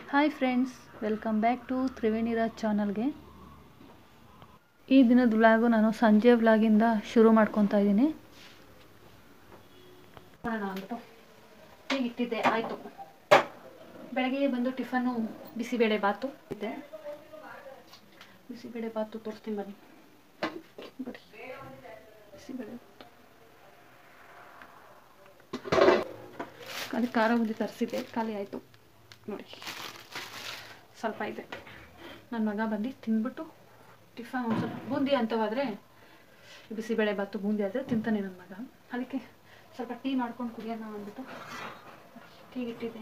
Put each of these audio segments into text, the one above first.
Hi friends welcome back to Triveni Raj ಚಾನಲ್ಗೆ ಈ ದಿನದ ವ್ಲಾಗು ನಾನು ಸಂಜೆ ವ್ಲಾಗಿಂದ ಶುರು ಮಾಡ್ಕೊತಾ ಇದ್ದೀನಿ ಮಾಡೋಣ ಅಂದ್ಬಿಟ್ಟು ಹೀಗೆ ಇಟ್ಟಿದ್ದೆ ಆಯಿತು ಬೆಳಗ್ಗೆ ಬಂದು ಟಿಫನ್ನು ಬಿಸಿಬೇಳೆ ಬಾತು ಇದೆ ಬಿಸಿಬೇಳೆ ಬಾತು ತೋರಿಸ್ತೀನಿ ಬನ್ನಿ ಬರೀ ಬಿಸಿಬೇಳೆ ಬಾತು ಖಾಲಿ ಖಾರ ಬುಂದಿ ತರಿಸಿದ್ದೆ ಖಾಲಿ ಆಯಿತು ನೋಡಿ ಸ್ವಲ್ಪ ಇದೆ ನನ್ನ ಮಗ ಬಂದು ತಿಂದ್ಬಿಟ್ಟು ಟಿಫನ್ ಒಂದು ಸ್ವಲ್ಪ ಬೂಂದಿ ಅಂತವಾದರೆ ಬಿಸಿಬೇಳೆ ಬಾತು ಬೂಂದಿ ಆದರೆ ತಿಂತಾನೆ ನನ್ನ ಮಗ ಅದಕ್ಕೆ ಸ್ವಲ್ಪ ಟೀ ಮಾಡ್ಕೊಂಡು ಕುಡಿಯೋಣ ಅಂದ್ಬಿಟ್ಟು ಟೀ ಇಟ್ಟಿದ್ದೆ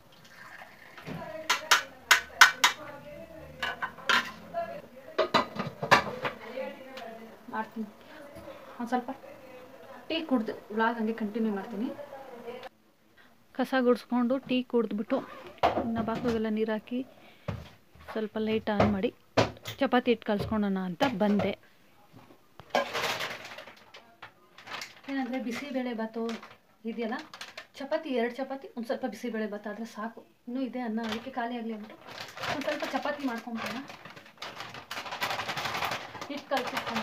ಮಾಡ್ತೀನಿ ಒಂದು ಸ್ವಲ್ಪ ಟೀ ಕುಡ್ದು ವ್ಲಾಗ್ ಹಂಗೆ ಕಂಟಿನ್ಯೂ ಮಾಡ್ತೀನಿ ಕಸ ಗುಡಿಸ್ಕೊಂಡು ಟೀ ಕುಡಿದ್ಬಿಟ್ಟು ಇನ್ನು ಬಾಕಿಗೆಲ್ಲ ನೀರು ಹಾಕಿ ಸ್ವಲ್ಪ ಲೈಟ್ ಆನ್ ಮಾಡಿ ಚಪಾತಿ ಇಟ್ಟು ಕಲ್ಸ್ಕೊಳ್ಳೋಣ ಅಂತ ಬಂದೆ ಏನಂದರೆ ಬಿಸಿಬೇಳೆ ಬಾತು ಇದೆಯಲ್ಲ ಚಪಾತಿ ಎರಡು ಚಪಾತಿ ಒಂದು ಸ್ವಲ್ಪ ಬಿಸಿಬೇಳೆ ಬಾತ್ ಆದರೆ ಸಾಕು ಇನ್ನೂ ಇದೆ ಅನ್ನ ಅದಕ್ಕೆ ಖಾಲಿ ಆಗಲಿ ಅಂದ್ಬಿಟ್ಟು ಒಂದು ಸ್ವಲ್ಪ ಚಪಾತಿ ಮಾಡ್ಕೊಂಬೋಣ ಹಿಟ್ಟು ಕಲ್ಸಿಟ್ಕೊಂಡು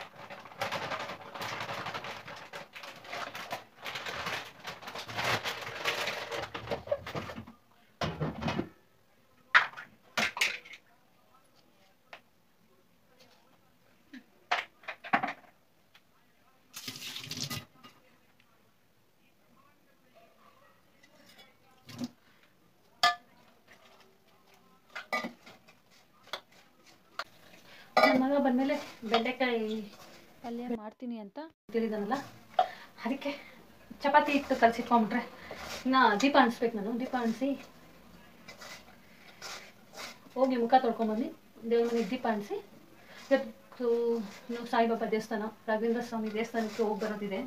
ನನ್ನ ಮಗ ಬಂದಮೇಲೆ ಬೆಂಡೆಕಾಯಿ ಪಲ್ಯ ಮಾಡ್ತೀನಿ ಅಂತ ತಿಳಿದಾನಲ್ಲ ಅದಕ್ಕೆ ಚಪಾತಿ ಹಿಟ್ಟು ಕಲಸಿಟ್ಕೊಂಬಿಟ್ರೆ ಇನ್ನು ದೀಪ ಅಣಿಸ್ಬೇಕು ನಾನು ದೀಪ ಅಣಿಸಿ ಹೋಗಿ ಮುಖ ತೊಳ್ಕೊಂಬಂದು ದೇವ್ರ ಮನೆಗೆ ದೀಪ ಅಣಿಸಿ ಇವತ್ತು ಇನ್ನು ಸಾಯಿಬಾಬಾ ದೇವಸ್ಥಾನ ರಾಘವೇಂದ್ರ ಸ್ವಾಮಿ ದೇವಸ್ಥಾನಕ್ಕೆ ಹೋಗಿ ಬರೋದಿದೆ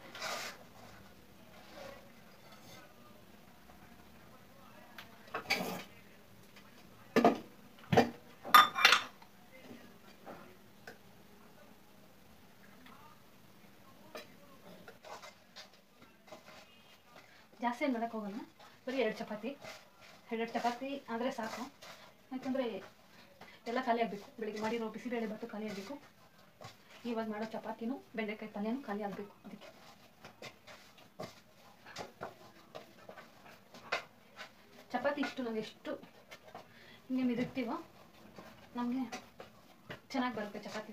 ಜಾಸ್ತಿ ಏನು ಮಾಡೋಕ್ಕೆ ಹೋಗಲ್ಲ ಬರೀ ಎರಡು ಚಪಾತಿ ಎರಡೆರಡು ಚಪಾತಿ ಆದರೆ ಸಾಕು ಯಾಕಂದರೆ ಎಲ್ಲ ಖಾಲಿ ಆಗಬೇಕು ಬೆಳಿಗ್ಗೆ ಮಾಡಿರೋ ಬಿಸಿಬೇಳೆ ಬಾತು ಖಾಲಿ ಆಗಬೇಕು ಇವಾಗ ಮಾಡೋ ಚಪಾತಿನೂ ಬೆಂಡೆಕಾಯಿ ಪಲ್ಯನೂ ಖಾಲಿ ಆಗಬೇಕು ಅದಕ್ಕೆ ಚಪಾತಿ ಇಷ್ಟು ನಾವು ಎಷ್ಟು ಹಿಂಗೆ ಮಿದುಕ್ತೀವೋ ನಮಗೆ ಚೆನ್ನಾಗಿ ಬರುತ್ತೆ ಚಪಾತಿ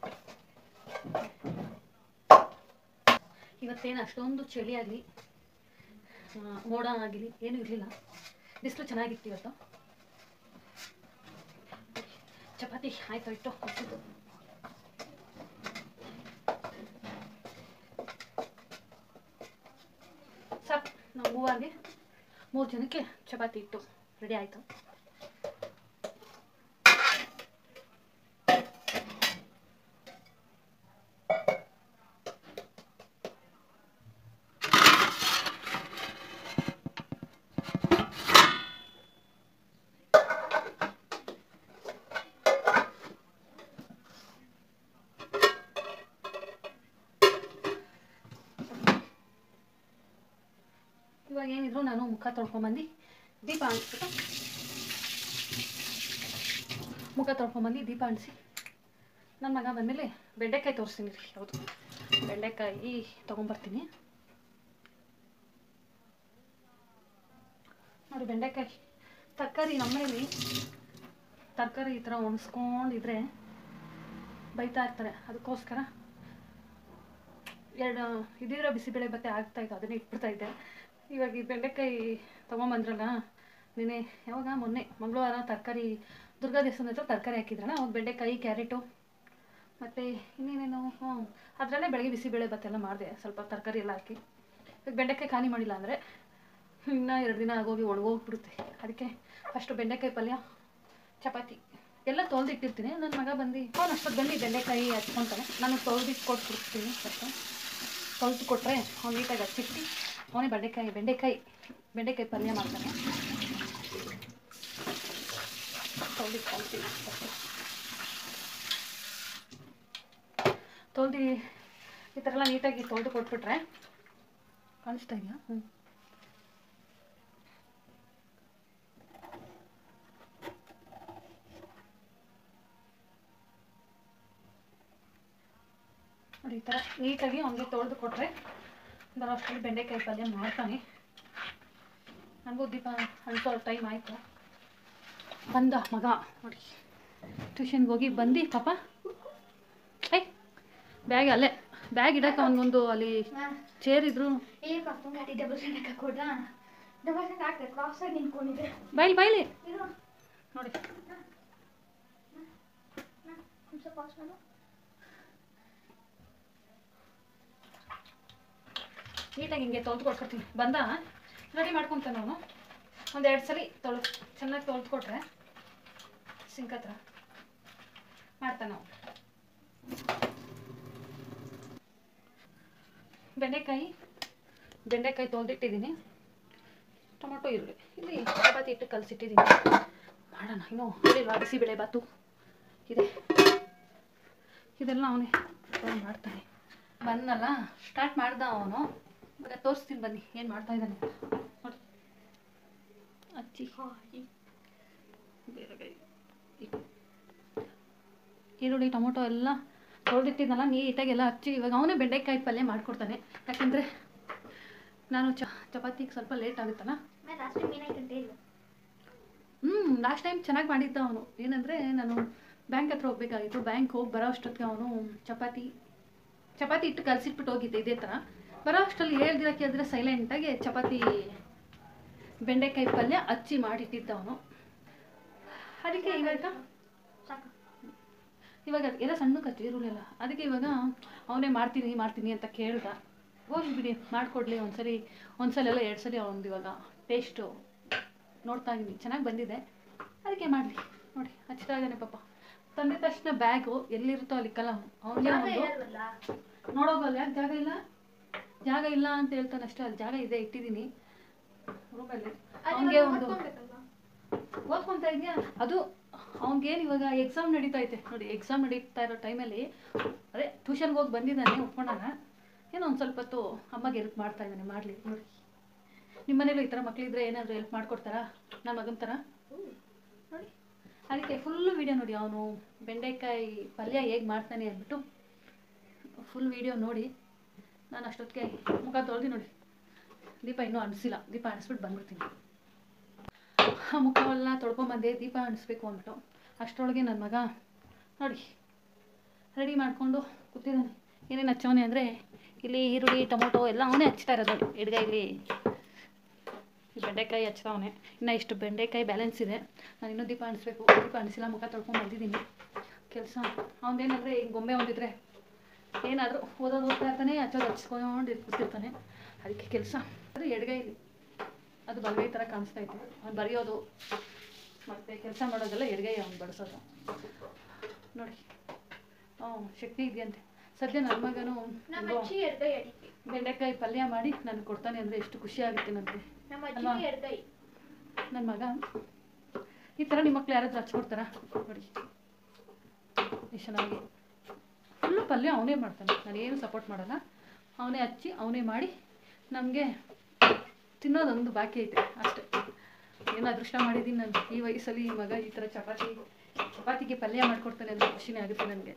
ಇವತ್ತೇನು ಅಷ್ಟೊಂದು ಚಳಿ ಆಗಲಿ ಮೋಡ ಆಗಲಿ ಏನೂ ಇರಲಿಲ್ಲ ಬಿಸಿಲು ಚೆನ್ನಾಗಿತ್ತು ಇವತ್ತು ಚಪಾತಿ ಆಯ್ತು ಇಟ್ಟು ಹಚ್ಚಿದ್ದು ಸಾಕು ನಾವು ಮೂವಾರಿಗೆ ಮೂರು ಜನಕ್ಕೆ ಚಪಾತಿ ಇಟ್ಟು ರೆಡಿ ಆಯಿತು ಇವಾಗ ಏನಿದ್ರು ನಾನು ಮುಖ ತೊಳ್ಕೊಂಬಂದು ದೀಪ ಅಂಟಿಸ್ಬಿಟ್ಟು ಮುಖ ತೊಳ್ಕೊಂಬಂದು ದೀಪ ಅಂಟಿಸಿ ನನ್ನ ಮಗ ಬಂದಮೇಲೆ ಬೆಂಡೆಕಾಯಿ ತೋರಿಸ್ತೀನಿ ರೀ ಹೌದು ಬೆಂಡೆಕಾಯಿ ತೊಗೊಂಬರ್ತೀನಿ ನೋಡಿ ಬೆಂಡೆಕಾಯಿ ತರಕಾರಿ ನಮ್ಮನೇಲಿ ತರಕಾರಿ ಈ ಥರ ಒಣಸ್ಕೊಂಡಿದ್ರೆ ಬೈತಾ ಇರ್ತಾರೆ ಅದಕ್ಕೋಸ್ಕರ ಎರಡು ಇದಿರೋ ಬಿಸಿಬೇಳೆ ಬತ್ತೆ ಆಗ್ತಾ ಇತ್ತು ಅದನ್ನೇ ಇಟ್ಬಿಡ್ತಾ ಇದ್ದೆ ಇವಾಗ ಈ ಬೆಂಡೆಕಾಯಿ ತೊಗೊಂಬಂದ್ರಲ್ಲ ನೆನೆ ಯಾವಾಗ ಮೊನ್ನೆ ಮಂಗಳವಾರ ತರಕಾರಿ ದುರ್ಗಾ ದೇವಸ್ಥಾನ ಹತ್ರ ತರಕಾರಿ ಹಾಕಿದ್ರಲ್ಲ ಅವಾಗ ಬೆಂಡೆಕಾಯಿ ಕ್ಯಾರೆಟು ಮತ್ತು ಇನ್ನೇನೇನು ಹ್ಞೂ ಅದರಲ್ಲೇ ಬೆಳಗ್ಗೆ ಬಿಸಿಬೇಳೆ ಬತ್ತೆಲ್ಲ ಮಾಡಿದೆ ಸ್ವಲ್ಪ ತರಕಾರಿ ಎಲ್ಲ ಹಾಕಿ ಇವಾಗ ಬೆಂಡೆಕಾಯಿ ಖಾಲಿ ಮಾಡಿಲ್ಲ ಅಂದರೆ ಇನ್ನೂ ಎರಡು ದಿನ ಆಗೋಗಿ ಒಣಗೋಗ್ಬಿಡುತ್ತೆ ಅದಕ್ಕೆ ಫಸ್ಟು ಬೆಂಡೆಕಾಯಿ ಪಲ್ಯ ಚಪಾತಿ ಎಲ್ಲ ತೊಳೆದಿಟ್ಟಿರ್ತೀನಿ ನನ್ನ ಮಗ ಬಂದು ಅವನು ಅಷ್ಟೊತ್ತು ಬಂದು ಬೆಂಡೆಕಾಯಿ ಹಚ್ಕೊತಾನೆ ನಾನು ತೊಳೆದಿಟ್ಟು ಕೊಟ್ಬಿಡ್ತೀನಿ ಸ್ವಲ್ಪ ತೊಳೆದು ಕೊಟ್ಟರೆ ಅವ್ನು ನೀಟಾಗಿ ಹಚ್ಚಿಟ್ಟು ಅವನೇ ಬೆಂಡೆಕಾಯಿ ಬೆಂಡೆಕಾಯಿ ಬೆಂಡೆಕಾಯಿ ಪಲ್ಯ ಮಾಡ್ತಾನೆ ತೊಳೆದು ಕಲ್ತೀನಿ ತೊಳೆದು ಈ ಥರ ಎಲ್ಲ ನೀಟಾಗಿ ತೊಳೆದು ಕೊಟ್ಬಿಟ್ರೆ ಕಾಣಿಸ್ತಾ ಇದೆಯಾ ಹ್ಞೂ ಈ ಥರ ನೀಟಾಗಿ ಅವನಿಗೆ ತೊಳೆದು ಕೊಟ್ಟರೆ ಬರೋ ಅಷ್ಟರಲ್ಲಿ ಬೆಂಡೆಕಾಯಿ ಪಲ್ಯ ಮಾಡ್ತಾನೆ ನನಗೂ ದೀಪ ಅನ್ಸೋ ಟೈಮ್ ಆಯಿತು ಬಂದ ಮಗ ನೋಡಿ ಟ್ಯೂಷನ್ಗೆ ಹೋಗಿ ಬಂದು ಪಾಪ ಐ ಬ್ಯಾಗ್ ಅಲ್ಲೇ ಬ್ಯಾಗ್ ಇಡಕ್ಕೆ ಅವನಿಗೊಂದು ಅಲ್ಲಿ ಚೇರ್ ಇದ್ರು ಏ ಕರ್ಕೊಂಡು ಗಾಡಿ ಡಬಲ್ ಸೆಂಟ್ ಹಾಕೊಡ್ಲ ಡಬಲ್ ಸೆಂಟ್ ಹಾಕ್ರೆ ಕ್ರಾಸ್ ಆಗಿ ನಿಂತ್ಕೊಂಡಿದ್ದೆ ಬೈಲಿ ಬೈಲಿ ಇರು ನೋಡಿ ಒಂದು ಸ್ವಲ್ಪ ಪಾಸ್ ಮಾಡು ನೀಟಾಗಿ ಹಿಂಗೆ ತೊಳೆದು ಕೊಟ್ಕೊಡ್ತೀನಿ ಬಂದ ರೆಡಿ ಮಾಡ್ಕೊತಾನೆ ಅವನು ಒಂದು ಎರಡು ಸಲ ತೊಳೆ ಚೆನ್ನಾಗಿ ತೊಳೆದು ಕೊಟ್ರೆ ಸಿಂಕ್ ಹತ್ರ ಮಾಡ್ತಾನೆ ಅವನು ಬೆಂಡೆಕಾಯಿ ಬೆಂಡೆಕಾಯಿ ತೊಳೆದಿಟ್ಟಿದ್ದೀನಿ ಟೊಮೊಟೊ ಈರುಳ್ಳಿ ಇಲ್ಲಿ ಚಪಾತಿ ಇಟ್ಟು ಕಲಸಿಟ್ಟಿದ್ದೀನಿ ಮಾಡೋಣ ಇನ್ನೂ ಹೇಳಿಲ್ವಾ ಬಿಸಿಬೇಳೆ ಬಾತು ಇದೆ ಇದೆಲ್ಲ ಅವನೇ ಮಾಡ್ತಾನೆ ಬಂದಲ್ಲ ಸ್ಟಾರ್ಟ್ ಮಾಡ್ದ ಅವನು ಇವಾಗ ತೋರಿಸ್ತೀನಿ ಬನ್ನಿ ಏನು ಮಾಡ್ತಾ ಇದ್ದಾನೆ ನೋಡಿ ಅಚ್ಚಿ ಬೇರೆ ಕೈ ಇ- ಈರುಳ್ಳಿ ಟೊಮೊಟೊ ಎಲ್ಲ ತೊಳೆದಿಟ್ಟಿದ್ನಲ್ಲ ನೀಟಾಗಿ ಎಲ್ಲ ಹಚ್ಚಿ ಇವಾಗ ಅವನೇ ಬೆಂಡೆಕಾಯಿ ಪಲ್ಯ ಮಾಡಿಕೊಡ್ತಾನೆ ಯಾಕಂದರೆ ನಾನು ಚ ಚಪಾತಿಗೆ ಸ್ವಲ್ಪ ಲೇಟ್ ಆಗುತ್ತಲ್ಲ मैं लास्ट में मीना कंटे ಇಲ್ಲ ಹ್ಞೂ ಲಾಸ್ಟ್ ಟೈಮ್ ಚೆನ್ನಾಗಿ ಮಾಡಿದ್ದ ಅವನು ಏನಂದರೆ ನಾನು ಬ್ಯಾಂಕ್ ಹತ್ರ ಹೋಗ್ಬೇಕಾಗಿತ್ತು ಬ್ಯಾಂಕ್ ಹೋಗಿ ಬರೋ ಅಷ್ಟೊತ್ತಿಗೆ ಅವನು ಚಪಾತಿ ಚಪಾತಿ ಇಟ್ಟು ಕಲಸಿಟ್ಬಿಟ್ಟು ಹೋಗಿದ್ದೆ ಇದೇ ಥರ ಬರೋ ಅಷ್ಟರಲ್ಲಿ ಹೇಳ್ದಿರ ಕೇಳಿದ್ರೆ ಸೈಲೆಂಟಾಗಿ ಚಪಾತಿ ಬೆಂಡೆಕಾಯಿ ಪಲ್ಯ ಹಚ್ಚಿ ಮಾಡಿಟ್ಟಿದ್ದ ಅವನು ಅದಕ್ಕೆ ಇವಾಗ ಸಾಕು ಇವಾಗ ಎಲ್ಲ ಸಣ್ಣ ಕಚ್ಚು ಈರುಳ್ಳಿ ಎಲ್ಲ ಅದಕ್ಕೆ ಇವಾಗ ಅವನೇ ಮಾಡ್ತೀನಿ ಮಾಡ್ತೀನಿ ಅಂತ ಕೇಳ್ದ ಹೋಗಿ ಬಿಡಿ ಮಾಡಿಕೊಡ್ಲಿ ಒಂದ್ಸರಿ ಒಂದ್ಸಲ ಎಲ್ಲ ಎರಡು ಸರಿ ಅವ್ನು ಇವಾಗ ಟೇಸ್ಟು ನೋಡ್ತಾ ಇದ್ದೀನಿ ಚೆನ್ನಾಗಿ ಬಂದಿದೆ ಅದಕ್ಕೆ ಮಾಡಲಿ ನೋಡಿ ಹಚ್ತಾ ಇದ್ದಾನೆ ಪಾಪ ತಂದೆ ತಕ್ಷಣ ಬ್ಯಾಗು ಎಲ್ಲಿರುತ್ತೋ ಅಲ್ಲಿ ಕಲ ಅವನಿಗೆ ಜಾಗ ಒಂದು ಇರಲ್ವಲ್ಲ ನೋಡೋಗಲ್ಲ ಯಾಕೆ ಜಾಗ ಇಲ್ಲ ಜಾಗ ಇಲ್ಲ ಅಂತ ಹೇಳ್ತಾನೆ ಅಷ್ಟೇ ಅಲ್ಲಿ ಜಾಗ ಇದೆ ಇಟ್ಟಿದ್ದೀನಿ ರೂಮಲ್ಲಿ ಅವನಿಗೆ ಒಂದು ಓದ್ಕೊಬೇಕಲ್ವಾ ಓದ್ಕೊಂತ ಇದೆಯಾ ಅದು ಅವ್ನಿಗೇನು ಇವಾಗ ಎಕ್ಸಾಮ್ ನಡೀತಾ ಐತೆ ನೋಡಿ ಎಕ್ಸಾಮ್ ನಡೀತಾ ಇರೋ ಟೈಮಲ್ಲಿ ಅದೇ ಟ್ಯೂಷನ್ಗೆ ಹೋಗಿ ಬಂದಿದ್ದಾನೆ ಒಪ್ಕೊಂಡಾನ ಏನೋ ಒಂದು ಸ್ವಲ್ಪ ಹೊತ್ತು ಅಮ್ಮಗೆ ಹೆಲ್ಪ್ ಮಾಡ್ತಾ ಇದ್ದಾನೆ ಮಾಡಲಿ ನೋಡಿ ನಿಮ್ಮ ಮನೇಲೂ ಈ ಥರ ಮಕ್ಕಳಿದ್ರೆ ಏನಾದರೂ ಹೆಲ್ಪ್ ಮಾಡ್ಕೊಡ್ತಾರಾ ನನ್ನ ಮಗನ ಥರ ನೋಡಿ ಅದಕ್ಕೆ ಫುಲ್ಲು ವೀಡಿಯೋ ನೋಡಿ ಅವನು ಬೆಂಡೆಕಾಯಿ ಪಲ್ಯ ಹೇಗೆ ಮಾಡ್ತಾನೆ ಅಂದ್ಬಿಟ್ಟು ಫುಲ್ ವೀಡಿಯೋ ನೋಡಿ ನಾನು ಅಷ್ಟೊತ್ತಿಗೆ ಮುಖ ತೊಳ್ದು ನೋಡಿ ದೀಪ ಇನ್ನೂ ಅನಿಸಿಲ್ಲ ದೀಪ ಅನಿಸ್ಬಿಟ್ಟು ಬಂದ್ಬಿಡ್ತೀನಿ ಆ ಮುಖವೆಲ್ಲ ತೊಳ್ಕೊಂಬಂದೆ ದೀಪ ಅಣಿಸ್ಬೇಕು ಅಂದ್ಬಿಟ್ಟು ಅಷ್ಟರೊಳಗೆ ನನ್ನ ಮಗ ನೋಡಿ ರೆಡಿ ಮಾಡಿಕೊಂಡು ಕೂತಿದ್ದಾನೆ ಏನೇನು ಹಚ್ಚವನೆ ಅಂದರೆ ಇಲ್ಲಿ ಈರುಳ್ಳಿ ಟೊಮೊಟೊ ಎಲ್ಲ ಅವನೇ ಹಚ್ತಾ ಇರೋದು ನೋಡಿ ಎಡ್ಗೈಲಿ ಈ ಬೆಂಡೆಕಾಯಿ ಹಚ್ತಾವನೆ ಇನ್ನು ಇಷ್ಟು ಬೆಂಡೆಕಾಯಿ ಬ್ಯಾಲೆನ್ಸ್ ಇದೆ ನಾನು ಇನ್ನೂ ದೀಪ ಅಣಿಸ್ಬೇಕು ದೀಪ ಅಣಿಸಿಲ್ಲ ಮುಖ ತೊಳ್ಕೊಂಡು ಬಂದಿದ್ದೀನಿ ಕೆಲಸ ಅವನದೇನಂದರೆ ಈಗ ಗೊಂಬೆ ಒಂದಿದ್ರೆ ಏನಾದರೂ ಓದೋದು ಓದ್ತಾ ಇರ್ತಾನೆ ಹಚ್ಚೋದು ಹಚ್ಕೊಂಡು ಕೂತಿರ್ತಾನೆ ಅದಕ್ಕೆ ಕೆಲಸ ಅದು ಎಡಗೈಲಿ ಅದು ಬಲಗೈ ಥರ ಕಾಣಿಸ್ತಾ ಇತ್ತು ಅವ್ನು ಬರೆಯೋದು ಮತ್ತು ಕೆಲಸ ಮಾಡೋದೆಲ್ಲ ಎಡಗೈ ಅವ್ನು ಬಳಸೋದು ನೋಡಿ ಹ್ಞೂ ಶಕ್ತಿ ಇದೆಯಂತೆ ಸದ್ಯ ನನ್ನ ಮಗನು ನಮ್ಮ ಒಂದು ಅಜ್ಜಿ ಎಡ್ಗೈ ಅಡಿಕೆ ಬೆಂಡೆಕಾಯಿ ಪಲ್ಯ ಮಾಡಿ ನನಗೆ ಕೊಡ್ತಾನೆ ಅಂದರೆ ಎಷ್ಟು ಖುಷಿ ಆಗುತ್ತೆ ನನಗೆ ನಮ್ಮ ಅಲ್ವಾ? ಅಜ್ಜಿಗೆ ಎಡ್ಗೈ ನನ್ನ ಮಗ ಈ ಥರ ನಿಮ್ಮ ಮಕ್ಳು ಯಾರಾದರೂ ಹಚ್ಕೊಡ್ತಾರಾ ನೋಡಿ ಎಷ್ಟು ಚೆನ್ನಾಗಿ ಫುಲ್ಲು ಪಲ್ಯ ಅವನೇ ಮಾಡ್ತಾನೆ ನಾನು ಏನು ಸಪೋರ್ಟ್ ಮಾಡಲ್ಲ ಅವನೇ ಹಚ್ಚಿ ಅವನೇ ಮಾಡಿ ನಮಗೆ ತಿನ್ನೋದೊಂದು ಬಾಕಿ ಐತೆ ಅಷ್ಟೇ ಏನು ಅದೃಷ್ಟ ಮಾಡಿದ್ದೀನಿ ನಾನು ಈ ವಯಸ್ಸಲ್ಲಿ ಈ ಮಗ ಈ ಥರ ಚಪಾತಿ ಚಪಾತಿಗೆ ಪಲ್ಯ ಮಾಡಿಕೊಡ್ತಾನೆ ಅಂತ ಖುಷಿನೇ ಆಗುತ್ತೆ ನನಗೆ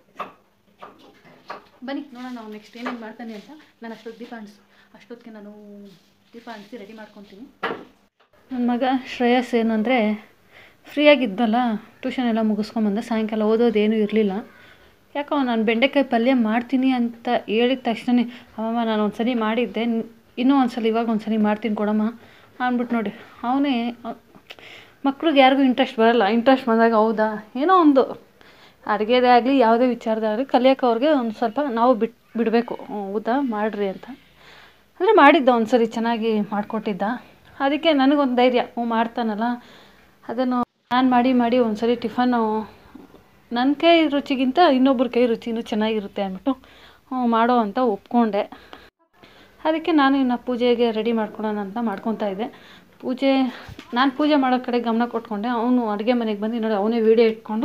ಬನ್ನಿ ನೋಡೋಣ ನಾವು ನೆಕ್ಸ್ಟ್ ಏನೇನು ಮಾಡ್ತಾನೆ ಅಂತ ನಾನು ಅಷ್ಟೊತ್ತು ದೀಪ ಅಣಿಸು ಅಷ್ಟೊತ್ತಿಗೆ ನಾನು ದೀಪ ಅಣಿಸಿ ರೆಡಿ ಮಾಡ್ಕೊತೀನಿ ನನ್ನ ಮಗ ಶ್ರೇಯಸ್ ಏನು ಅಂದರೆ ಫ್ರೀಯಾಗಿದ್ದಲ್ಲ ಟ್ಯೂಷನ್ ಎಲ್ಲ ಮುಗಿಸ್ಕೊಂಬಂದ ಸಾಯಂಕಾಲ ಓದೋದೇನೂ ಇರಲಿಲ್ಲ ಯಾಕೋ ನಾನು ಬೆಂಡೆಕಾಯಿ ಪಲ್ಯ ಮಾಡ್ತೀನಿ ಅಂತ ಹೇಳಿದ ತಕ್ಷಣ ಅಮ್ಮಮ್ಮ ನಾನು ಒಂದು ಸರಿ ಮಾಡಿದ್ದೆ ನ್- ಇನ್ನೂ ಒಂದು ಸಲ ಇವಾಗ ಒಂದು ಸರಿ ಮಾಡ್ತೀನಿ ಕೊಡಮ್ಮ ಅಂದ್ಬಿಟ್ಟು ನೋಡಿ ಅವನೇ ಮಕ್ಳಿಗೆ ಯಾರಿಗೂ ಇಂಟ್ರೆಸ್ಟ್ ಬರಲ್ಲ ಇಂಟ್ರೆಸ್ಟ್ ಬಂದಾಗ ಹೌದಾ ಏನೋ ಒಂದು ಅಡುಗೆದೇ ಆಗಲಿ ಯಾವುದೇ ವಿಚಾರದಾಗಲಿ ಕಲಿಯೋಕೆ ಅವ್ರಿಗೆ ಒಂದು ಸ್ವಲ್ಪ ನಾವು ಬಿಟ್ಟು ಬಿಡಬೇಕು ಹೌದಾ ಮಾಡಿರಿ ಅಂತ ಅಂದರೆ ಮಾಡಿದ್ದ ಒಂದು ಸರಿ ಚೆನ್ನಾಗಿ ಮಾಡಿಕೊಟ್ಟಿದ್ದ ಅದಕ್ಕೆ ನನಗೊಂದು ಧೈರ್ಯ ಹ್ಞೂ ಮಾಡ್ತಾನಲ್ಲ ಅದನ್ನು ನಾನು ಮಾಡಿ ಮಾಡಿ ಒಂದು ಸರಿ ಟಿಫನ್ನು ನನ್ನ ಕೈ ರುಚಿಗಿಂತ ಇನ್ನೊಬ್ರ ಕೈ ರುಚಿನೂ ಚೆನ್ನಾಗಿರುತ್ತೆ ಅಂದ್ಬಿಟ್ಟು ಹ್ಞೂ ಮಾಡೋ ಅಂತ ಒಪ್ಕೊಂಡೆ ಅದಕ್ಕೆ ನಾನು ಇನ್ನು ಪೂಜೆಗೆ ರೆಡಿ ಮಾಡ್ಕೊಳ್ಳೋಣ ಅಂತ ಮಾಡ್ಕೊತಾ ಇದ್ದೆ ಪೂಜೆ ನಾನು ಪೂಜೆ ಮಾಡೋ ಕಡೆ ಗಮನ ಕೊಟ್ಕೊಂಡೆ ಅವನು ಅಡುಗೆ ಮನೆಗೆ ಬಂದು ನೋಡಿ ಅವನೇ ವೀಡಿಯೋ ಇಟ್ಕೊಂಡು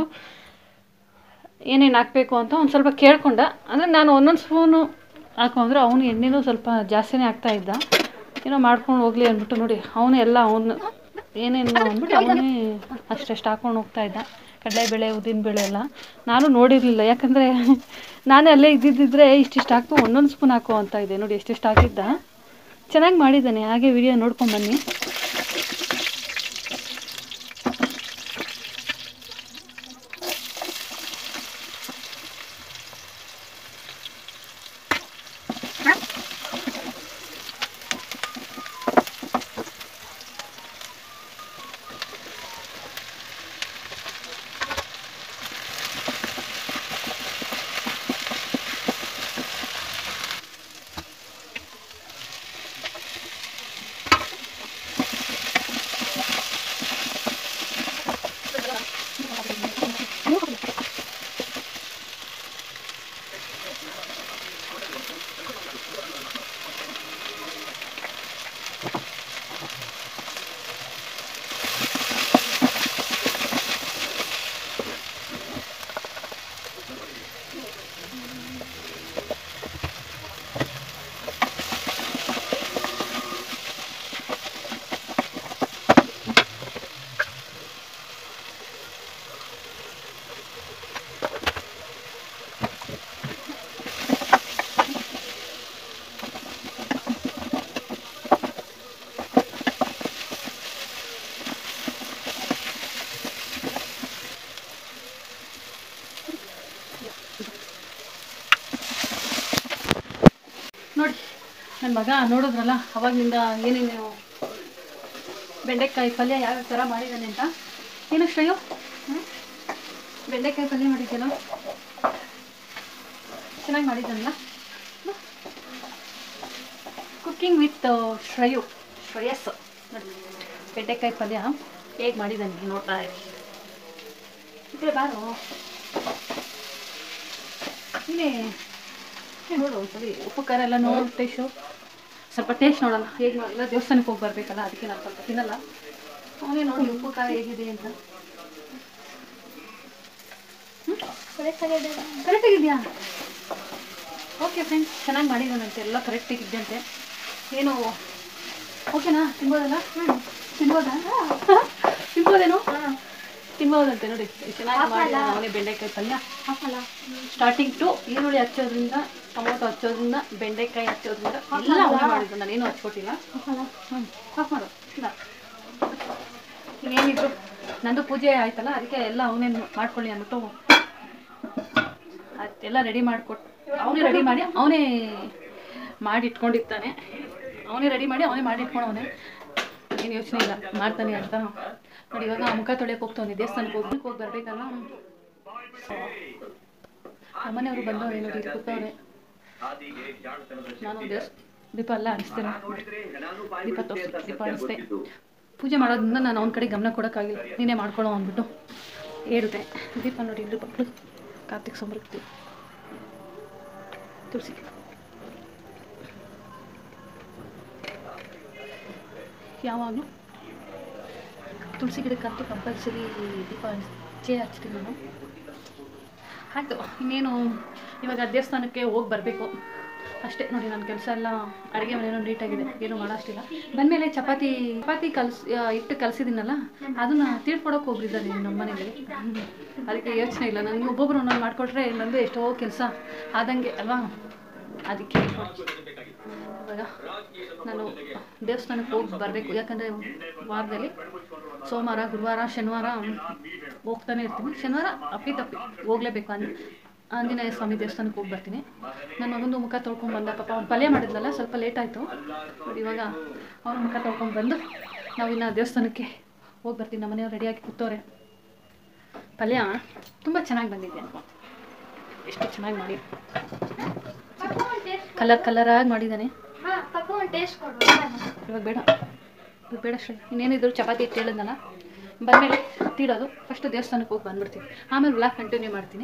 ಏನೇನು ಹಾಕಬೇಕು ಅಂತ ಒಂದು ಸ್ವಲ್ಪ ಕೇಳ್ಕೊಂಡ ಅಂದರೆ ನಾನು ಒಂದೊಂದು ಸ್ಪೂನು ಹಾಕು ಅಂದರೆ ಅವನು ಎಣ್ಣೆನೂ ಸ್ವಲ್ಪ ಜಾಸ್ತಿನೇ ಹಾಕ್ತಾ ಇದ್ದ ಏನೋ ಮಾಡ್ಕೊಂಡು ಹೋಗಲಿ ಅಂದ್ಬಿಟ್ಟು ನೋಡಿ ಅವನೇ ಎಲ್ಲ ಅವನು ಏನೇನು ಅಂದ್ಬಿಟ್ಟು ಅವನೇ ಅಷ್ಟಷ್ಟು ಹಾಕ್ಕೊಂಡು ಹೋಗ್ತಾ ಇದ್ದ ಕಡಲೆಬೇಳೆ ಉದ್ದಿನಬೇಳೆ ಎಲ್ಲ ನಾನು ನೋಡಿರಲಿಲ್ಲ ಯಾಕಂದರೆ ನಾನೇ ಅಲ್ಲೇ ಇದ್ದಿದ್ದಿದ್ರೆ ಇಷ್ಟಿಷ್ಟು ಹಾಕು ಒಂದೊಂದು ಸ್ಪೂನ್ ಹಾಕು ಅಂತ ಇದೆ ನೋಡಿ ಎಷ್ಟೆಷ್ಟು ಹಾಕಿದ್ದ ಚೆನ್ನಾಗಿ ಮಾಡಿದ್ದಾನೆ ಹಾಗೆ ವಿಡಿಯೋ ನೋಡ್ಕೊಂಡು ಬನ್ನಿ ನೋಡಿ ನನ್ನ ಮಗ ನೋಡಿದ್ರಲ್ಲ ಅವಾಗಿನಿಂದ ಏನೇನು ಬೆಂಡೆಕಾಯಿ ಪಲ್ಯ ಯಾವ ಥರ ಮಾಡಿದ್ದಾನೆ ಅಂತ ಏನು ಶ್ರೇಯು ಹ್ಮ್? ಬೆಂಡೆಕಾಯಿ ಪಲ್ಯ ಮಾಡಿದ್ದೇನೋ ಚೆನ್ನಾಗಿ ಮಾಡಿದ್ದಾನಲ್ಲ ಕುಕ್ಕಿಂಗ್ ವಿತ್ ಶ್ರೇಯು ಶ್ರೇಯಸ್ ನೋಡಿ ಬೆಂಡೆಕಾಯಿ ಪಲ್ಯ ಹೇಗೆ ಮಾಡಿದ್ದಾನೆ ನೋಡ್ತಾ ಇರಿ ಈ ಕಡೆ ಬಾರು ನೀನೇ ಏ ನೋಡು ಒಂದ್ಸಲಿ ಉಪ್ಪು ಖಾರ ಎಲ್ಲ ನೋಡು ಟೇಸ್ಟು ಸ್ವಲ್ಪ ಟೇಸ್ಟ್ ನೋಡೋಣ ಹೇಗೆ ಎಲ್ಲ ದೇವಸ್ಥಾನಕ್ಕೆ ಹೋಗಿ ಬರಬೇಕಲ್ಲ ಅದಕ್ಕೆ ನಾನು ಸ್ವಲ್ಪ ತಿನ್ನಲ್ಲ ಅವನೇ ನೋಡಿ ಉಪ್ಪು ಖಾರ ಹೇಗಿದೆ ಅಂತ ಕರೆಕ್ಟಾಗಿದೆಯಾ ಓಕೆ ಫ್ರೆಂಡ್ಸ್ ಚೆನ್ನಾಗಿ ಮಾಡಿದ್ದಾನಂತೆ ಎಲ್ಲ ಕರೆಕ್ಟಾಗಿದ್ದಂತೆ ಏನು ಓಕೆನಾ ತಿನ್ಬೋದಲ್ಲ ತಿನ್ಬೋದಾ ತಿನ್ಬೋದೇನು ತಿನ್ಬೋದಂತೆ ನೋಡಿ ಎಷ್ಟ್ ಚೆನ್ನಾಗಿ ಮಾಡಿದ್ದಾನೆ ಅವನೇ ಬೆಂಡೆಕಾಯಿ ಪಲ್ಯ ಹಾಕಲ್ಲ ಸ್ಟಾರ್ಟಿಂಗ್ ಟು ಈರುಳ್ಳಿ ಹಚ್ಚೋದ್ರಿಂದ ಟೊಮೊಟೊ ಹಚ್ಚೋದ್ರಿಂದ ಬೆಂಡೆಕಾಯಿ ಹಚ್ಚೋದ್ರಿಂದ ಎಲ್ಲ ಅವನೇ ಮಾಡಿದ್ದು ನಾನೇನು ಹಚ್ಕೊಟ್ಟಿಲ್ಲ ಹಾಕಲ್ಲ ಹ್ಞೂ ಆಫ್ ಮಾಡು ಇಲ್ಲ ಏನಿದ್ರು ನಂದು ಪೂಜೆ ಆಯ್ತಲ್ಲ ಅದಕ್ಕೆ ಎಲ್ಲ ಅವನೇ ಮಾಡ್ಕೊಳ್ಳಿ ಅಂದ್ಬಿಟ್ಟು ಅದೆಲ್ಲ ರೆಡಿ ಮಾಡಿಕೊಟ್ಟು ಅವನೇ ರೆಡಿ ಮಾಡಿ ಅವನೇ ಮಾಡಿ ಇಟ್ಕೊಂಡಿರ್ತಾನೆ ಅವನೇ ರೆಡಿ ಮಾಡಿ ಅವನೇ ಮಾಡಿ ಇಟ್ಕೊಂಡವನೆ ಏನು ಯೋಚನೆ ಇಲ್ಲ ಮಾಡ್ತಾನೆ ಅಂತ ನೋಡಿ ಇವಾಗ ಮುಖ ತೊಳೆಯಕ್ಕೆ ಹೋಗ್ತಾನೆ ದೇವಸ್ಥಾನಕ್ಕೆ ಹೋಗಿ ಹೋಗಿ ಬರಬೇಕಲ್ಲ ನಮ್ಮನೆಯವರು ಬಂದವ್ರೆ ನೋಡಿ ಇಲ್ಲಿ ಕೂತವ್ರೆ ನಾನು ದೇವಸ್ ದೀಪ ಎಲ್ಲ ಹರಿಸ್ತೇನೆ ದೀಪ ತೋರಿಸಿ ದೀಪ ಹರಿಸ್ದೆ ಪೂಜೆ ಮಾಡೋದ್ರಿಂದ ನಾನು ಅವನ ಕಡೆ ಗಮನ ಕೊಡೋಕ್ಕಾಗಿಲ್ಲ ನೀನೇ ಮಾಡ್ಕೊಳ್ಳೋ ಅಂದ್ಬಿಟ್ಟು ಹೇಳಿದೆ ದೀಪ ನೋಡಿ ಇಲ್ಲೂ ಮಕ್ಕಳು ಕಾರ್ತಿಕ್ ಸಮೃದ್ಧಿ ತುಳಸಿ ಯಾವಾಗಲೂ ತುಳಸಿ ಗಿಡಕ್ಕಂತೂ ಕಂಪಲ್ಸರಿ ದೀಪ ಹಚ್ಚೇ ಹಚ್ತೀನಿ ನಾನು ಆಯಿತು ಇನ್ನೇನು ಇವಾಗ ದೇವಸ್ಥಾನಕ್ಕೆ ಹೋಗಿ ಬರಬೇಕು ಅಷ್ಟೇ ನೋಡಿ ನನ್ನ ಕೆಲಸ ಎಲ್ಲ ಅಡುಗೆ ಮನೇನೂ ನೀಟಾಗಿದೆ ಏನು ಮಾಡೋಷ್ಟಿಲ್ಲ ಬಂದಮೇಲೆ ಚಪಾತಿ ಚಪಾತಿ ಕಲ್ಸ್ ಆ, ಹಿಟ್ಟು ಕಲಸಿದ್ದೀನಲ್ಲ ಅದನ್ನ ತಿಳ್ಕೊಡೋಕೆ ಹೋಗಿದ್ದಾರೆ ನಮ್ಮ ಮನೇಲಿ ಅದಕ್ಕೆ ಯೋಚನೆ ಇಲ್ಲ ನನಗೆ ಒಬ್ಬೊಬ್ರು ನಾನು ಮಾಡಿಕೊಟ್ರೆ ನಂದು ಎಷ್ಟೋ ಕೆಲಸ ಆದಂಗೆ ಅಲ್ವಾ ಅದಕ್ಕೆ ಇವಾಗ ನಾನು ದೇವಸ್ಥಾನಕ್ಕೆ ಹೋಗಿ ಬರಬೇಕು ಯಾಕಂದರೆ ವಾರದಲ್ಲಿ ಸೋಮವಾರ ಗುರುವಾರ ಶನಿವಾರ ಹೋಗ್ತಾನೆ ಇರ್ತೀನಿ ಶನಿವಾರ ಅಪ್ಪಿ ತಪ್ಪಿ ಹೋಗಲೇಬೇಕು ಅಂದ್ ಆಂಜನೇಯ ಸ್ವಾಮಿ ದೇವಸ್ಥಾನಕ್ಕೆ ಹೋಗಿ ಬರ್ತೀನಿ ನನ್ನ ಮಗಂದು ಮುಖ ತೊಳ್ಕೊಂಡು ಬಂದ ಪಾಪ ಅವ್ನು ಪಲ್ಯ ಮಾಡಿದ್ನಲ್ಲ ಸ್ವಲ್ಪ ಲೇಟ್ ಆಯಿತು ಬಟ್ ಇವಾಗ ಅವನ ಮುಖ ತೊಳ್ಕೊಂಡು ಬಂದು ನಾವು ಇನ್ನು ದೇವಸ್ಥಾನಕ್ಕೆ ಹೋಗಿ ಬರ್ತೀನಿ ನಮ್ಮ ಮನೆಯವ್ರು ರೆಡಿಯಾಗಿ ಕೂತವ್ರೆ ಪಲ್ಯ ತುಂಬ ಚೆನ್ನಾಗಿ ಬಂದಿದೆ ಅನ್ಕೊ ಎಷ್ಟು ಚೆನ್ನಾಗಿ ಮಾಡಿ ಪಪ್ಪ ಒಂದು ಟೇಸ್ಟ್ ಕಲರ್ ಕಲರಾಗಿ ಮಾಡಿದ್ದಾನೆ ಹಾಂ ಪಪ್ಪ ಒಂದು ಟೇಸ್ಟ್ ಕೊಡು ಇವಾಗ ಬೇಡ ಇವಾಗ ಬೇಡ ಶ್ರೀ ಇನ್ನೇನಿದ್ರು ಚಪಾತಿ ಇಟ್ಟು ಹೇಳಿದ್ನಲ್ಲ ಬಂದಮೇಲೆ ತೀಡೋದು ಫಸ್ಟ್ ದೇವಸ್ಥಾನಕ್ಕೆ ಹೋಗಿ ಬಂದ್ಬಿಡ್ತೀನಿ ಆಮೇಲೆ ಬ್ಲಾಗ್ ಕಂಟಿನ್ಯೂ ಮಾಡ್ತೀನಿ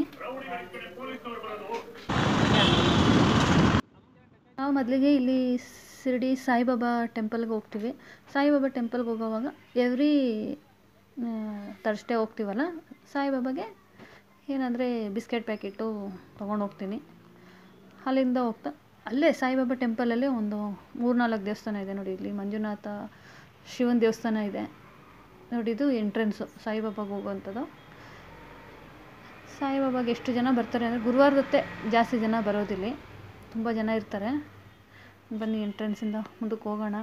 ನಾವು ಮೊದಲಿಗೆ ಇಲ್ಲಿ ಶಿರ್ಡಿ ಸಾಯಿಬಾಬಾ ಟೆಂಪಲ್ಗೆ ಹೋಗ್ತೀವಿ ಸಾಯಿಬಾಬಾ ಟೆಂಪಲ್ಗೆ ಹೋಗೋವಾಗ ಎವ್ರಿ ತರ್ಸ್ಡೇ ಹೋಗ್ತೀವಲ್ಲ ಸಾಯಿಬಾಬಾಗೆ ಏನಂದರೆ ಬಿಸ್ಕೆಟ್ ಪ್ಯಾಕೆಟು ತೊಗೊಂಡು ಹೋಗ್ತೀನಿ ಅಲ್ಲಿಂದ ಹೋಗ್ತಾ ಅಲ್ಲೇ ಸಾಯಿಬಾಬಾ ಟೆಂಪಲಲ್ಲೇ ಒಂದು ಮೂರ್ನಾಲ್ಕು ದೇವಸ್ಥಾನ ಇದೆ ನೋಡಿ ಇಲ್ಲಿ ಮಂಜುನಾಥ ಶಿವನ ದೇವಸ್ಥಾನ ಇದೆ ನೋಡಿ ಇದು ಎಂಟ್ರೆನ್ಸು ಸಾಯಿಬಾಬಾಗೆ ಹೋಗುವಂಥದ್ದು ಸಾಯಿಬಾಬಾಗೆ ಎಷ್ಟು ಜನ ಬರ್ತಾರೆ ಅಂದರೆ ಗುರುವಾರದೊತ್ತೆ ಜಾಸ್ತಿ ಜನ ಬರೋದಿಲ್ಲಿ ತುಂಬ ಜನ ಇರ್ತಾರೆ ಬನ್ನಿ ಎಂಟ್ರೆನ್ಸಿಂದ ಮುಂದಕ್ಕೆ ಹೋಗೋಣ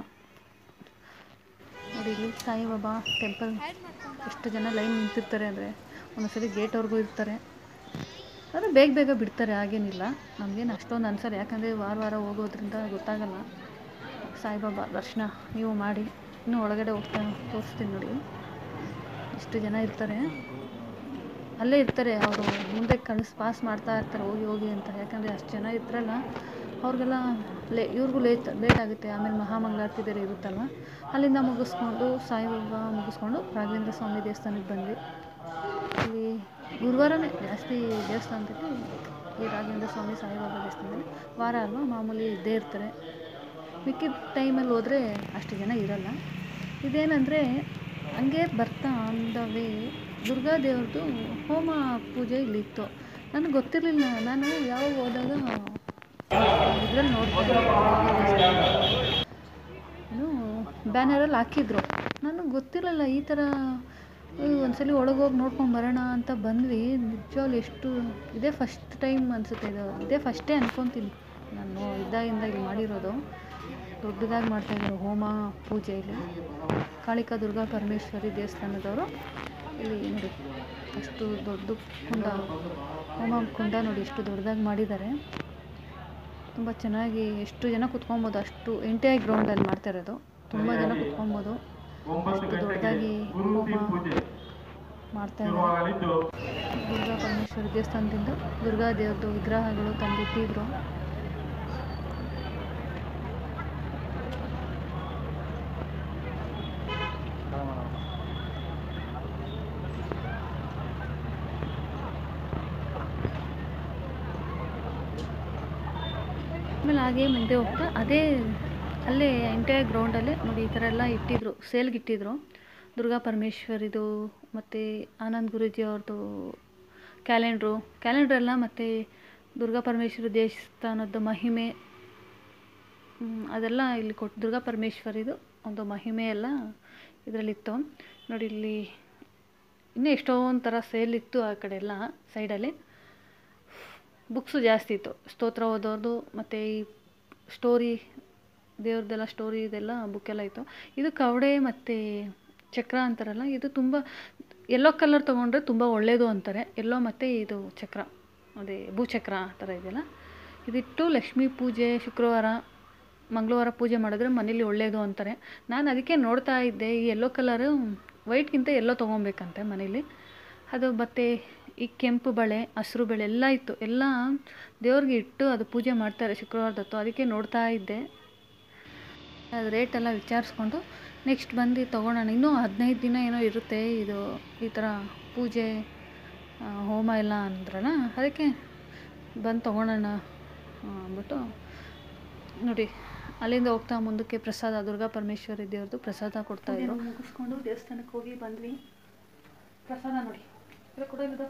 ನೋಡಿ ಇಲ್ಲಿ ಸಾಯಿಬಾಬಾ ಟೆಂಪಲ್ ಎಷ್ಟು ಜನ ಲೈನ್ ನಿಂತಿರ್ತಾರೆ ಅಂದರೆ ಒಂದೊಂದ್ಸರಿ ಗೇಟ್ವರೆಗೂ ಇರ್ತಾರೆ ಆದರೆ ಬೇಗ ಬೇಗ ಬಿಡ್ತಾರೆ ಹಾಗೇನಿಲ್ಲ ನಮಗೇನು ಅಷ್ಟೊಂದು ಅನ್ಸಲ್ಲ ಯಾಕಂದರೆ ವಾರ ವಾರ ಹೋಗೋದ್ರಿಂದ ಗೊತ್ತಾಗಲ್ಲ ಸಾಯಿಬಾಬಾ ದರ್ಶನ ನೀವು ಮಾಡಿ ಇನ್ನೂ ಒಳಗಡೆ ಹೋಗ್ತಾ ತೋರಿಸ್ತೀನಿ ನೋಡಿ ಎಷ್ಟು ಜನ ಇರ್ತಾರೆ ಅಲ್ಲೇ ಇರ್ತಾರೆ ಅವರು ಮುಂದೆ ಕಳಿಸ್ ಪಾಸ್ ಮಾಡ್ತಾ ಇರ್ತಾರೆ ಹೋಗಿ ಹೋಗಿ ಅಂತ ಯಾಕಂದರೆ ಅಷ್ಟು ಜನ ಇರ್ತಾರಲ್ಲ ಅವ್ರಿಗೆಲ್ಲ ಲೇ ಇವ್ರಿಗೂ ಲೇಟ್ ಲೇಟ್ ಆಗುತ್ತೆ ಆಮೇಲೆ ಮಹಾಮಂಗಳಾರತಿ ಬೇರೆ ಇರುತ್ತಲ್ವ ಅಲ್ಲಿಂದ ಮುಗಿಸ್ಕೊಂಡು ಸಾಯಿಬಾಬಾ ಮುಗಿಸ್ಕೊಂಡು ರಾಘವೇಂದ್ರ ಸ್ವಾಮಿ ದೇವಸ್ಥಾನಕ್ಕೆ ಬಂದ್ವಿ ಇಲ್ಲಿ ಗುರುವಾರನೇ ಜಾಸ್ತಿ ದೇವಸ್ಥಾನದಲ್ಲಿ ಈ ರಾಘವೇಂದ್ರ ಸ್ವಾಮಿ ಸಾಯಿಬಾಬಾ ದೇವಸ್ಥಾನದಲ್ಲಿ ವಾರ ಅಲ್ವಾ ಮಾಮೂಲಿ ಇದ್ದೇ ಇರ್ತಾರೆ ಮಿಕ್ಕಿದ ಟೈಮಲ್ಲಿ ಹೋದರೆ ಅಷ್ಟು ಜನ ಇರಲ್ಲ ಇದೇನಂದರೆ ಹಂಗೆ ಬರ್ತಾ ಆನ್ ದ ವೇ ದುರ್ಗಾ ದೇವ್ರದ್ದು ಹೋಮ ಪೂಜೆ ಇಲ್ಲಿತ್ತು ನನಗೆ ಗೊತ್ತಿರಲಿಲ್ಲ ನಾನು ಯಾವಾಗ ಹೋದಾಗ ಇದ್ರಲ್ಲಿ ನೋಡ್ತಾ ಏನು ಬ್ಯಾನರಲ್ಲಿ ಹಾಕಿದ್ರು ನನಗೆ ಗೊತ್ತಿರಲಿಲ್ಲ ಈ ಥರ ಒಂದ್ಸಲಿ ಒಳಗೆ ಹೋಗಿ ನೋಡ್ಕೊಂಡು ಬರೋಣ ಅಂತ ಬಂದ್ವಿ ನಿಜವಾಗ್ಲೂ ಎಷ್ಟು ಇದೇ ಫಸ್ಟ್ ಟೈಮ್ ಅನಿಸುತ್ತೆ ಇದು ಇದೇ ಫಸ್ಟೇ ಅನ್ಕೊತೀನಿ ನಾನು ಇದ್ದಾಗಿಂದ ಇಲ್ಲಿ ಮಾಡಿರೋದು ದೊಡ್ಡದಾಗಿ ಮಾಡ್ತಾಯಿದ್ರು ಹೋಮ ಪೂಜೆ ಇಲ್ಲಿ ಕಾಳಿಕಾ ದುರ್ಗಾ ಪರಮೇಶ್ವರಿ ದೇವಸ್ಥಾನದವರು ಇಲ್ಲಿ ನೋಡಿ ಅಷ್ಟು ದೊಡ್ಡ ಕುಂಡ ಹೋಮ ಕುಂಡ ನೋಡಿ ಎಷ್ಟು ದೊಡ್ಡದಾಗಿ ಮಾಡಿದ್ದಾರೆ ತುಂಬ ಚೆನ್ನಾಗಿ ಎಷ್ಟು ಜನ ಕುತ್ಕೊಬೋದು ಅಷ್ಟು ಎಂಟೈ ಗ್ರೌಂಡಲ್ಲಿ ಮಾಡ್ತಾ ಇರೋದು ತುಂಬ ಜನ ಕುತ್ಕೊಬೋದು ಅಷ್ಟು ದೊಡ್ಡದಾಗಿ ಹೋಮ ಮಾಡ್ತಾ ಇದ್ದಾರೆ ದುರ್ಗಾ ಪರಮೇಶ್ವರಿ ದೇವಸ್ಥಾನದಿಂದ ದುರ್ಗಾ ದೇವ್ರದ್ದು ವಿಗ್ರಹಗಳು ತಂದಿಟ್ಟಿದ್ರು ಆಮೇಲೆ ಹಾಗೆ ಮುಂದೆ ಹೋಗ್ತಾ ಅದೇ ಅಲ್ಲೇ ಎಂಟೈರ್ ಗ್ರೌಂಡಲ್ಲೇ ನೋಡಿ ಈ ಥರ ಎಲ್ಲ ಇಟ್ಟಿದ್ರು ಸೇಲ್ಗೆ ಇಟ್ಟಿದ್ರು ದುರ್ಗಾ ಪರಮೇಶ್ವರಿದು ಮತ್ತು ಆನಂದ್ ಗುರೂಜಿ ಅವ್ರದ್ದು ಕ್ಯಾಲೆಂಡ್ರು ಕ್ಯಾಲೆಂಡ್ರ್ ಎಲ್ಲ ಮತ್ತು ದುರ್ಗಾ ಪರಮೇಶ್ವರಿ ದೇವಸ್ಥಾನದ ಮಹಿಮೆ ಹ್ಮ್, ಅದೆಲ್ಲ ಇಲ್ಲಿ ಕೊಟ್ಟು ದುರ್ಗಾ ಪರಮೇಶ್ವರಿದು ಒಂದು ಮಹಿಮೆ ಎಲ್ಲ ಇದರಲ್ಲಿತ್ತು ನೋಡಿ ಇಲ್ಲಿ ಇನ್ನೂ ಎಷ್ಟೊಂದು ಥರ ಸೇಲ್ ಇತ್ತು ಆ ಕಡೆ ಎಲ್ಲ ಸೈಡಲ್ಲಿ ಬುಕ್ಸು ಜಾಸ್ತಿ ಇತ್ತು ಸ್ತೋತ್ರ ಓದೋದು ಮತ್ತು ಈ ಸ್ಟೋರಿ ದೇವ್ರದ್ದೆಲ್ಲ ಸ್ಟೋರಿ ಇದೆಲ್ಲ ಬುಕ್ಕೆಲ್ಲ ಇತ್ತು ಇದು ಕವಡೆ ಮತ್ತು ಚಕ್ರ ಅಂತಾರಲ್ಲ ಇದು ತುಂಬ ಎಲ್ಲೋ ಕಲರ್ ತೊಗೊಂಡ್ರೆ ತುಂಬ ಒಳ್ಳೆಯದು ಅಂತಾರೆ ಎಲ್ಲೋ ಮತ್ತು ಇದು ಚಕ್ರ ಅದೇ ಭೂಚಕ್ರ ಆ ಥರ ಇದೆಯಲ್ಲ ಇದಿಟ್ಟು ಲಕ್ಷ್ಮೀ ಪೂಜೆ ಶುಕ್ರವಾರ ಮಂಗಳವಾರ ಪೂಜೆ ಮಾಡಿದ್ರೆ ಮನೇಲಿ ಒಳ್ಳೆಯದು ಅಂತಾರೆ ನಾನು ಅದಕ್ಕೆ ನೋಡ್ತಾ ಇದ್ದೆ ಈ ಎಲ್ಲೋ ಕಲರು ವೈಟ್ಗಿಂತ ಎಲ್ಲೋ ತೊಗೊಬೇಕಂತೆ ಮನೇಲಿ ಅದು ಮತ್ತು ಈ ಕೆಂಪು ಬಳೆ ಹಸ್ರು ಬಳೆ ಎಲ್ಲ ಇತ್ತು ಎಲ್ಲ ದೇವ್ರಿಗೆ ಇಟ್ಟು ಅದು ಪೂಜೆ ಮಾಡ್ತಾರೆ ಶುಕ್ರವಾರದತ್ತು ಅದಕ್ಕೆ ನೋಡ್ತಾ ಇದ್ದೆ ಅದು ರೇಟೆಲ್ಲ ವಿಚಾರಿಸ್ಕೊಂಡು ನೆಕ್ಸ್ಟ್ ಬಂದು ತೊಗೊಳೋಣ ಇನ್ನೂ ಹದಿನೈದು ದಿನ ಏನೋ ಇರುತ್ತೆ ಇದು ಈ ಥರ ಪೂಜೆ ಆ, ಹೋಮ ಎಲ್ಲ ಅಂದ್ರಲ್ಲ ಅದಕ್ಕೆ ಬಂದು ತೊಗೊಳೋಣ ಅಂದ್ಬಿಟ್ಟು ನೋಡಿ ಅಲ್ಲಿಂದ ಹೋಗ್ತಾ ಮುಂದಕ್ಕೆ ಪ್ರಸಾದ ದುರ್ಗಾ ಪರಮೇಶ್ವರಿ ದೇವ್ರದ್ದು ಪ್ರಸಾದ ಕೊಡ್ತಾಯಿದ್ರು ಮುಗಿಸ್ಕೊಂಡು ದೇವಸ್ಥಾನಕ್ಕೆ ಹೋಗಿ ಬಂದ್ವಿ ಪ್ರಸಾದ ನೋಡಿ ಇಲ್ಲ ಕೊಡೋ ಇಲ್ಲದು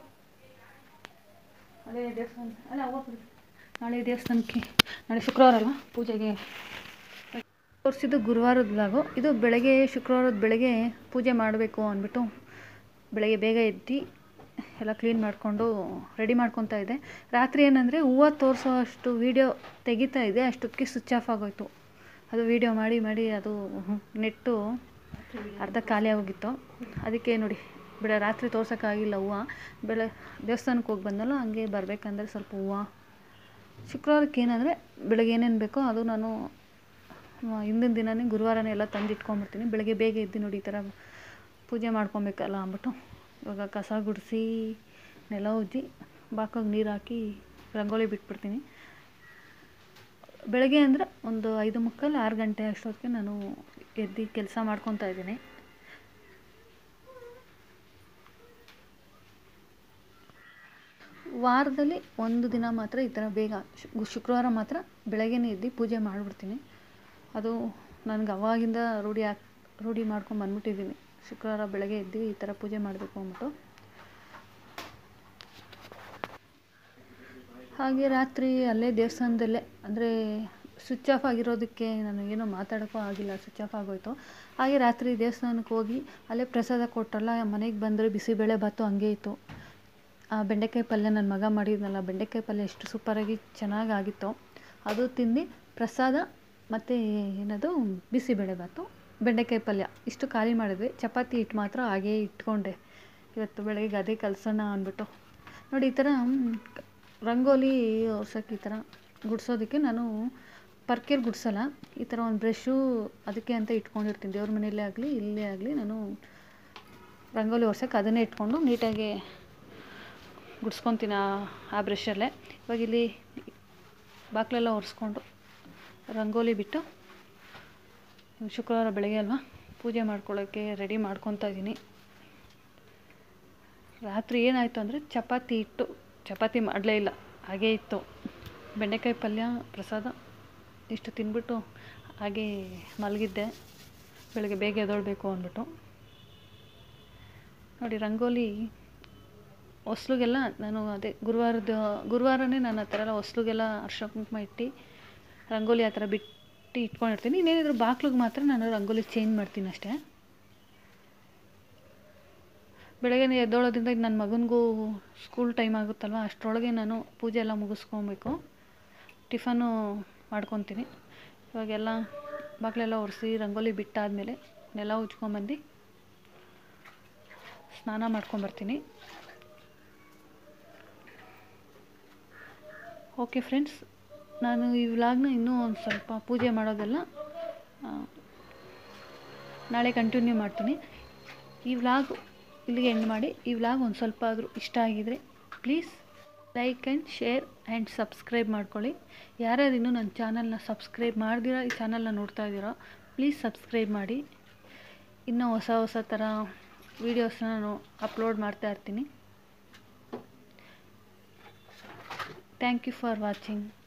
ಅದೇ ದೇವಸ್ಥಾನ ಅಲ್ಲ ಅವ್ವ ಕೊಡಿ ನಾಳೆ ದೇವಸ್ಥಾನಕ್ಕೆ ನಾಳೆ ಶುಕ್ರವಾರ ಅಲ್ವಾ ಪೂಜೆಗೆ ತೋರಿಸಿದ್ದು ಗುರುವಾರದ ಬ್ಲಾಗು ಇದು ಬೆಳಗ್ಗೆ ಶುಕ್ರವಾರದ ಬೆಳಗ್ಗೆ ಪೂಜೆ ಮಾಡಬೇಕು ಅಂದ್ಬಿಟ್ಟು ಬೆಳಗ್ಗೆ ಬೇಗ ಎದ್ದು ಎಲ್ಲ ಕ್ಲೀನ್ ಮಾಡಿಕೊಂಡು ರೆಡಿ ಮಾಡ್ಕೊತಾ ಇದ್ದೆ ರಾತ್ರಿ ಏನಂದರೆ ಹೂವು ತೋರಿಸೋ ಅಷ್ಟು ವೀಡಿಯೋ ತೆಗಿತಾ ಇದೆ ಅಷ್ಟೊತ್ತಿಗೆ ಸ್ವಿಚ್ ಆಫ್ ಆಗೋಯ್ತು ಅದು ವೀಡಿಯೋ ಮಾಡಿ ಮಾಡಿ ಅದು ನೆಟ್ಟು ಅರ್ಧ ಖಾಲಿ ಆಗೋಗಿತ್ತು ಅದಕ್ಕೆ ನೋಡಿ ಬೆಳೆ ರಾತ್ರಿ ತೋರ್ಸೋಕ್ಕಾಗಿಲ್ಲ ಹೂವು ಬೆಳೆ ದೇವಸ್ಥಾನಕ್ಕೆ ಹೋಗಿ ಬಂದಲ್ಲ ಹಂಗೆ ಬರಬೇಕಂದ್ರೆ ಸ್ವಲ್ಪ ಹೂವು ಶುಕ್ರವಾರಕ್ಕೆ ಏನಂದರೆ ಬೆಳಗ್ಗೆ ಏನೇನು ಬೇಕೋ ಅದು ನಾನು ಆ, ಹಿಂದಿನ ದಿನವೇ ಗುರುವಾರನೇ ಎಲ್ಲ ತಂದು ಇಟ್ಕೊಂಬಿಡ್ತೀನಿ ಬೆಳಗ್ಗೆ ಬೇಗ ಎದ್ದು ನೋಡಿ ಈ ಥರ ಪೂಜೆ ಮಾಡ್ಕೊಬೇಕಲ್ಲ ಅಂದ್ಬಿಟ್ಟು ಇವಾಗ ಕಸ ಗುಡಿಸಿ ನೆಲ ಉಜ್ಜಿ ಬಾಕಾಗಿ ನೀರು ಹಾಕಿ ರಂಗೋಲಿ ಬಿಟ್ಬಿಡ್ತೀನಿ ಬೆಳಗ್ಗೆ ಅಂದರೆ ಒಂದು ಐದು ಮುಕ್ಕಾಲು ಆರು ಗಂಟೆ ಅಷ್ಟೊತ್ತಿಗೆ ನಾನು ಎದ್ದು ಕೆಲಸ ಮಾಡ್ಕೊತಾ ಇದ್ದೀನಿ ವಾರದಲ್ಲಿ ಒಂದು ದಿನ ಮಾತ್ರ ಈ ಥರ ಬೇಗ ಶು- ಶುಕ್ರವಾರ ಮಾತ್ರ ಬೆಳಗ್ಗೆನೇ ಎದ್ದು ಪೂಜೆ ಮಾಡಿಬಿಡ್ತೀನಿ ಅದು ನನಗೆ ಅವಾಗಿಂದ ರೂಢಿ ಹಾಕ್ ರೂಢಿ ಮಾಡ್ಕೊಂಡು ಬಂದ್ಬಿಟ್ಟಿದ್ದೀನಿ ಶುಕ್ರವಾರ ಬೆಳಗ್ಗೆ ಎದ್ದು ಈ ಥರ ಪೂಜೆ ಮಾಡಬೇಕು ಅಂದ್ಬಿಟ್ಟು ಹಾಗೆ ರಾತ್ರಿ ಅಲ್ಲೇ ದೇವಸ್ಥಾನದಲ್ಲೇ ಅಂದರೆ ಸ್ವಿಚ್ ಆಫ್ ಆಗಿರೋದಕ್ಕೆ ನಾನು ಏನೂ ಮಾತಾಡೋಕ್ಕೂ ಆಗಿಲ್ಲ ಸ್ವಿಚ್ ಆಫ್ ಆಗೋಯ್ತು ಹಾಗೆ ರಾತ್ರಿ ದೇವಸ್ಥಾನಕ್ಕೆ ಹೋಗಿ ಅಲ್ಲೇ ಪ್ರಸಾದ ಕೊಟ್ಟರಲ್ಲ ಮನೆಗೆ ಬಂದರೆ ಬಿಸಿಬೇಳೆ ಭಾತು ಹಂಗೆ ಇತ್ತು ಆ ಬೆಂಡೆಕಾಯಿ ಪಲ್ಯ ನನ್ನ ಮಗ ಮಾಡಿದ್ನಲ್ಲ ಬೆಂಡೆಕಾಯಿ ಪಲ್ಯ ಎಷ್ಟು ಸೂಪರಾಗಿ ಚೆನ್ನಾಗಾಗಿತ್ತು ಅದು ತಿಂದು ಪ್ರಸಾದ ಮತ್ತು ಏನದು ಬಿಸಿಬೇಳೆಭಾತು ಬೆಂಡೆಕಾಯಿ ಪಲ್ಯ ಇಷ್ಟು ಖಾಲಿ ಮಾಡಿದ್ವಿ ಚಪಾತಿ ಹಿಟ್ಟು ಮಾತ್ರ ಹಾಗೇ ಇಟ್ಕೊಂಡೆ ಇವತ್ತು ಬೆಳಗ್ಗೆ ಅದೇ ಕಲಸೋಣ ಅಂದ್ಬಿಟ್ಟು ನೋಡಿ ಈ ಥರ ಮ್, ರಂಗೋಲಿ ಹೊರ್ಸೋಕ್ಕೆ ಈ ಥರ ಗುಡಿಸೋದಕ್ಕೆ ನಾನು ಪರ್ಕೆಲ್ ಗುಡಿಸಲ್ಲ ಈ ಥರ ಒಂದು ಬ್ರಷು ಅದಕ್ಕೆ ಅಂತ ಇಟ್ಕೊಂಡಿರ್ತೀನಿ ದೇವ್ರ ಮನೆಯಲ್ಲೇ ಆಗಲಿ ಇಲ್ಲೇ ಆಗಲಿ ನಾನು ರಂಗೋಲಿ ಹೊರ್ಸೋಕ್ಕೆ ಅದನ್ನೇ ಇಟ್ಕೊಂಡು ನೀಟಾಗಿ ಗುಡ್ಸ್ಕೊತೀನಿ ಆ- ಆ ಬ್ರಷಲ್ಲೇ ಇವಾಗ ಇಲ್ಲಿ ಬಾಗಿಲೆಲ್ಲ ಒರೆಸ್ಕೊಂಡು ರಂಗೋಲಿ ಬಿಟ್ಟು ಶುಕ್ರವಾರ ಬೆಳಗ್ಗೆ ಅಲ್ವಾ ಪೂಜೆ ಮಾಡ್ಕೊಳ್ಳೋಕ್ಕೆ ರೆಡಿ ಮಾಡ್ಕೊತಾ ಇದ್ದೀನಿ ರಾತ್ರಿ ಏನಾಯಿತು ಅಂದರೆ ಚಪಾತಿ ಇಟ್ಟು ಚಪಾತಿ ಮಾಡಲೇ ಇಲ್ಲ ಹಾಗೇ ಇತ್ತು ಬೆಂಡೆಕಾಯಿ ಪಲ್ಯ ಪ್ರಸಾದ ಇಷ್ಟು ತಿಂದ್ಬಿಟ್ಟು ಹಾಗೇ ಮಲಗಿದ್ದೆ ಬೆಳಗ್ಗೆ ಬೇಗ ಎದ್ದೊಳ್ಬೇಕು ಅಂದ್ಬಿಟ್ಟು ನೋಡಿ ರಂಗೋಲಿ ಹೊಸ್ಲಿಗೆಲ್ಲ ನಾನು ಅದೇ ಗುರುವಾರದ ಗುರುವಾರನೇ ನಾನು ಆ ಥರ ಎಲ್ಲ ಹೊಸ್ಲಿಗೆಲ್ಲ ಅರ್ಶಿನ ಕುಂಕುಮ ಇಟ್ಟು ರಂಗೋಲಿ ಆ ಥರ ಬಿಟ್ಟು ಇಟ್ಕೊಂಡಿರ್ತೀನಿ ಇನ್ನೇನಿದ್ರು ಬಾಗ್ಲಿಗೆ ಮಾತ್ರ ನಾನು ರಂಗೋಲಿ ಚೇಂಜ್ ಮಾಡ್ತೀನಿ ಅಷ್ಟೇ ಬೆಳಗ್ಗೆ ಎದ್ದೋಳೋದ್ರಿಂದ ಇದು ನನ್ನ ಮಗನಿಗೂ ಸ್ಕೂಲ್ ಟೈಮ್ ಆಗುತ್ತಲ್ವ ಅಷ್ಟರೊಳಗೆ ನಾನು ಪೂಜೆ ಎಲ್ಲ ಮುಗಿಸ್ಕೊಬೇಕು ಟಿಫನು ಮಾಡ್ಕೊತೀನಿ ಇವಾಗೆಲ್ಲ ಬಾಗಿಲೆಲ್ಲ ಒರೆಸಿ ರಂಗೋಲಿ ಬಿಟ್ಟಾದಮೇಲೆ ನೆಲ ಉಜ್ಕೊಂಬಂದು ಸ್ನಾನ ಮಾಡ್ಕೊಂಬರ್ತೀನಿ ಓಕೆ ಫ್ರೆಂಡ್ಸ್ ನಾನು ಈ ವ್ಲಾಗ್ನ ಇನ್ನೂ ಒಂದು ಸ್ವಲ್ಪ ಪೂಜೆ ಮಾಡೋದೆಲ್ಲ ಆ, ನಾಳೆ ಕಂಟಿನ್ಯೂ ಮಾಡ್ತೀನಿ ಈ ವ್ಲಾಗ್ ಇಲ್ಲಿಗೆ ಎಂಡ್ ಮಾಡಿ ಈ ವ್ಲಾಗ್ ಒಂದು ಸ್ವಲ್ಪ ಆದರೂ ಇಷ್ಟ ಆಗಿದರೆ please like and share and subscribe ಮಾಡ್ಕೊಳ್ಳಿ ಯಾರ್ಯಾರು ಇನ್ನೂ ನನ್ನ ಚಾನಲ್ನ ಸಬ್ಸ್ಕ್ರೈಬ್ ಮಾಡ್ದಿರ ಈ ಚಾನಲ್ನ ನೋಡ್ತಾ ಇದ್ದೀರೋ ಪ್ಲೀಸ್ ಸಬ್ಸ್ಕ್ರೈಬ್ ಮಾಡಿ ಇನ್ನೂ ಹೊಸ ಹೊಸ ಥರ ವೀಡಿಯೋಸ್ನ ನಾನು ಅಪ್ಲೋಡ್ ಮಾಡ್ತಾ ಇರ್ತೀನಿ ಥ್ಯಾಂಕ್ ಯು ಫಾರ್ ವಾಚಿಂಗ್